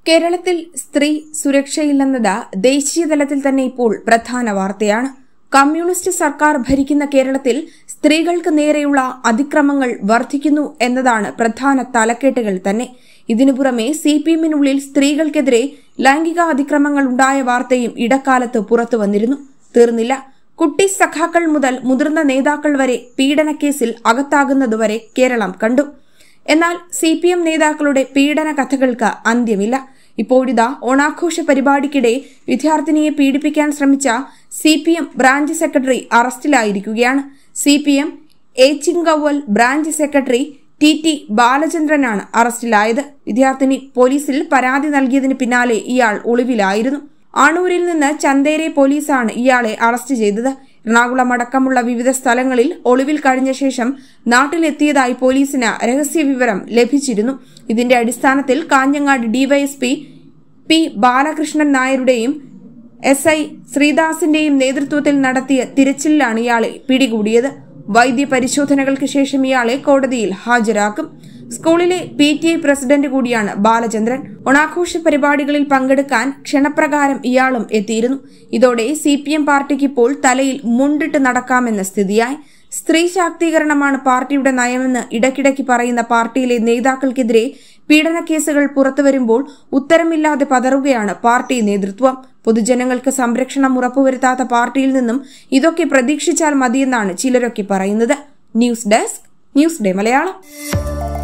കേരളത്തിൽ സ്ത്രീ സുരക്ഷയില്ലെന്നത് ദേശീയ തലത്തിൽ തന്നെ ഇപ്പോൾ പ്രധാന വാർത്തയാണ് കമ്മ്യൂണിസ്റ്റ് സർക്കാർ ഭരിക്കുന്ന കേരളത്തിൽ സ്ത്രീകൾക്ക് നേരെയുള്ള അതിക്രമങ്ങൾ വർദ്ധിക്കുന്നു എന്നതാണ് പ്രധാന തലക്കെട്ടുകൾ തന്നെ ഇതിനു പുറമെ സി പി എമ്മിനുള്ളിൽ സ്ത്രീകൾക്കെതിരെ ലൈംഗിക അതിക്രമങ്ങൾ ഉണ്ടായ വാർത്തയും ഇടക്കാലത്ത് പുറത്തു വന്നിരുന്നു തീർന്നില്ല കുട്ടി സഖാക്കൾ മുതൽ മുതിർന്ന നേതാക്കൾ വരെ പീഡനക്കേസിൽ അകത്താകുന്നതുവരെ കേരളം കണ്ടു എന്നാൽ സി പി എം നേതാക്കളുടെ പീഡന കഥകൾക്ക് അന്ത്യമില്ല ഇപ്പോഴിതാ ഓണാഘോഷ പരിപാടിക്കിടെ വിദ്യാർത്ഥിനിയെ പീഡിപ്പിക്കാൻ ശ്രമിച്ച C P M branch secretary അറസ്റ്റിലായിരിക്കുകയാണ് C P M Echingaval branch secretary T T ബാലചന്ദ്രനാണ് അറസ്റ്റിലായത് വിദ്യാർത്ഥിനി പോലീസിൽ പരാതി നൽകിയതിന് പിന്നാലെ ഇയാൾ ഒളിവിലായിരുന്നു ആണൂരിൽ നിന്ന് ചന്തേരെ പോലീസാണ് ഇയാളെ അറസ്റ്റ് ചെയ്തത് എറണാകുളം അടക്കമുള്ള വിവിധ സ്ഥലങ്ങളിൽ ഒളിവിൽ കഴിഞ്ഞ ശേഷം നാട്ടിലെത്തിയതായി പോലീസിന് രഹസ്യവിവരം ലഭിച്ചിരുന്നു ഇതിന്റെ അടിസ്ഥാനത്തിൽ കാഞ്ഞങ്ങാട് ഡിവൈഎസ്പി പി ബാലകൃഷ്ണൻ നായരുടെയും എസ് ഐ ശ്രീദാസിന്റെയും നേതൃത്വത്തിൽ നടത്തിയ തിരച്ചിലിലാണ് ഇയാളെ പിടികൂടിയത് വൈദ്യ പരിശോധനകൾക്ക് ശേഷം ഇയാളെ കോടതിയിൽ ഹാജരാക്കും സ്കൂളിലെ പി ടി ഐ പ്രസിഡന്റ് കൂടിയാണ് ബാലചന്ദ്രൻ ഓണാഘോഷ പരിപാടികളിൽ പങ്കെടുക്കാൻ ക്ഷണപ്രകാരം ഇയാളും എത്തിയിരുന്നു ഇതോടെ സി പി എം പാർട്ടിക്ക് ഇപ്പോൾ തലയിൽ മുണ്ടിട്ട് നടക്കാമെന്ന സ്ഥിതിയായി സ്ത്രീ ശാക്തീകരണമാണ് പാർട്ടിയുടെ നയമെന്ന് ഇടയ്ക്കിടയ്ക്ക് പറയുന്ന പാർട്ടിയിലെ നേതാക്കൾക്കെതിരെ പീഡനക്കേസുകൾ പുറത്തുവരുമ്പോൾ ഉത്തരമില്ലാതെ പതറുകയാണ് പാർട്ടി നേതൃത്വം പൊതുജനങ്ങൾക്ക് സംരക്ഷണം ഉറപ്പുവരുത്താത്ത പാർട്ടിയിൽ നിന്നും ഇതൊക്കെ പ്രതീക്ഷിച്ചാൽ മതിയെന്നാണ് ചിലരൊക്കെ പറയുന്നത് news desk news day Malayalam